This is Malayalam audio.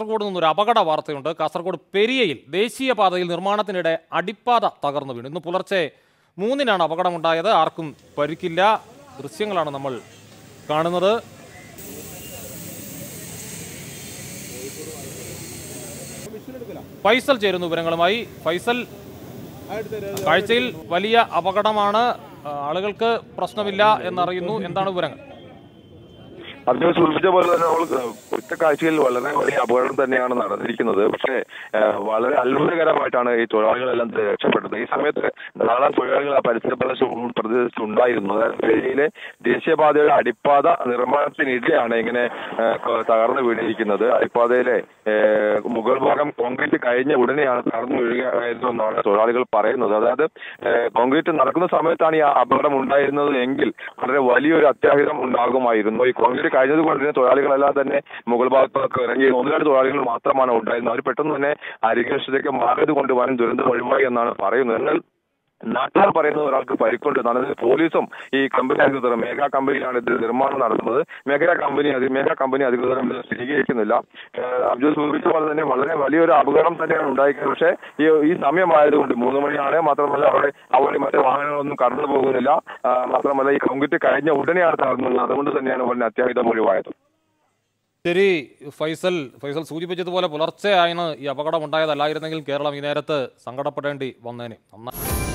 കാസർഗോഡ് നിന്നൊരു അപകട വാർത്തയുണ്ട് കാസർഗോഡ് പെരിയയിൽ ദേശീയപാതയിൽ നിർമ്മാണത്തിനിടെ അടിപ്പാത തകർന്നു വീണു ഇന്ന് പുലർച്ചെ മൂന്നിനാണ് അപകടമുണ്ടായത് ആർക്കും പരിക്കില്ല ദൃശ്യങ്ങളാണ് നമ്മൾ കാണുന്നത് ഫൈസൽ ചേരുന്നു വിവരങ്ങളുമായി ഫൈസൽ കാഴ്ചയിൽ വലിയ അപകടമാണ് ആ, ആളുകൾക്ക് പ്രശ്നമില്ല എന്നറിയുന്നു എന്താണ് വിവരങ്ങൾ അദ്ദേഹം സൂചിപ്പിച്ച പോലെ തന്നെ നമ്മൾ ഒറ്റ കാഴ്ചയിൽ വളരെ വലിയ അപകടം തന്നെയാണ് നടന്നിരിക്കുന്നത് പക്ഷേ ഏഹ്, വളരെ അത്ഭുതകരമായിട്ടാണ് ഈ തൊഴിലാളികളെല്ലാം രക്ഷപ്പെട്ടത് ഈ സമയത്ത് ധാരാളം തൊഴിലാളികൾ ആ പരിസര പ്രദേശം പ്രദേശത്ത് ഉണ്ടായിരുന്നു അതായത് ഡൽഹിയിലെ ദേശീയപാതയുടെ അടിപ്പാത നിർമ്മാണത്തിനിടെയാണ് ഇങ്ങനെ ഏഹ്, ക- തകർന്നു വീണിരിക്കുന്നത് അടിപ്പാതയിലെ ഏഹ്, മുകൾ ഭാഗം കോൺക്രീറ്റ് കഴിഞ്ഞ ഉടനെയാണ് തകർന്നു വീഴുകയായിരുന്നു എന്നാണ് തൊഴിലാളികൾ പറയുന്നത് അതായത് ഏഹ്, കോൺക്രീറ്റ് നടക്കുന്ന സമയത്താണ് ഈ അപകടം ഉണ്ടായിരുന്നത് എങ്കിൽ വളരെ വലിയൊരു അത്യാഹിതം ഉണ്ടാകുമായിരുന്നു ഈ കോൺക്രീറ്റ് കഴിഞ്ഞത് കൊണ്ട് തന്നെ തൊഴിലാളികളെല്ലാം തന്നെ മുകൾ ഭാഗത്തൊക്കെ ഇറങ്ങി ഒന്ന് രണ്ട് തൊഴിലാളികൾ മാത്രമാണ് ഉണ്ടായിരുന്നത് അവർ പെട്ടെന്ന് തന്നെ അരികേഷത്തേക്ക് മാറിയത് കൊണ്ട് വൻ ദുരന്തം ഒഴിവായി എന്നാണ് പറയുന്നത് എന്നാൽ നാട്ടുകാർ പറയുന്നത് ഒരാൾക്ക് പരിക്കുണ്ട് എന്നാണ് പോലീസും ഈ കമ്പനി അധികൃതർ മേഘ കമ്പനിയാണ് ഇത് നിർമ്മാണം നടത്തുന്നത് മേഘ കമ്പനി അധി മേഘ കമ്പനി അധികൃതർ ഇത് സ്ഥിരീകരിക്കുന്നില്ല ഏഹ് അബ്ദുൾ സൂചിപ്പിച്ച പോലെ തന്നെ വളരെ വലിയൊരു അപകടം തന്നെയാണ് ഉണ്ടായിരിക്കുന്നത് പക്ഷേ ഈ ഈ സമയമായതുകൊണ്ട് മൂന്ന് മണിയാണ് മാത്രമല്ല അവിടെ അവിടെ മറ്റു വാഹനങ്ങളൊന്നും കടന്നു പോകുന്നില്ല ആ, മാത്രമല്ല ഈ കോൺക്രീറ്റ് കഴിഞ്ഞ ഉടനെയാണ് തകർന്നത് അതുകൊണ്ട് തന്നെയാണ് വളരെ അത്യാഹിതം ഒഴിവായത് ശരി ഫൈസൽ ഫൈസൽ സൂചിപ്പിച്ചതുപോലെ പുലർച്ചെയാണ് ഈ അപകടം ഉണ്ടായതല്ലായിരുന്നെങ്കിൽ കേരളം ഈ നേരത്ത് സങ്കടപ്പെടേണ്ടി വന്നേനെ നന്നായി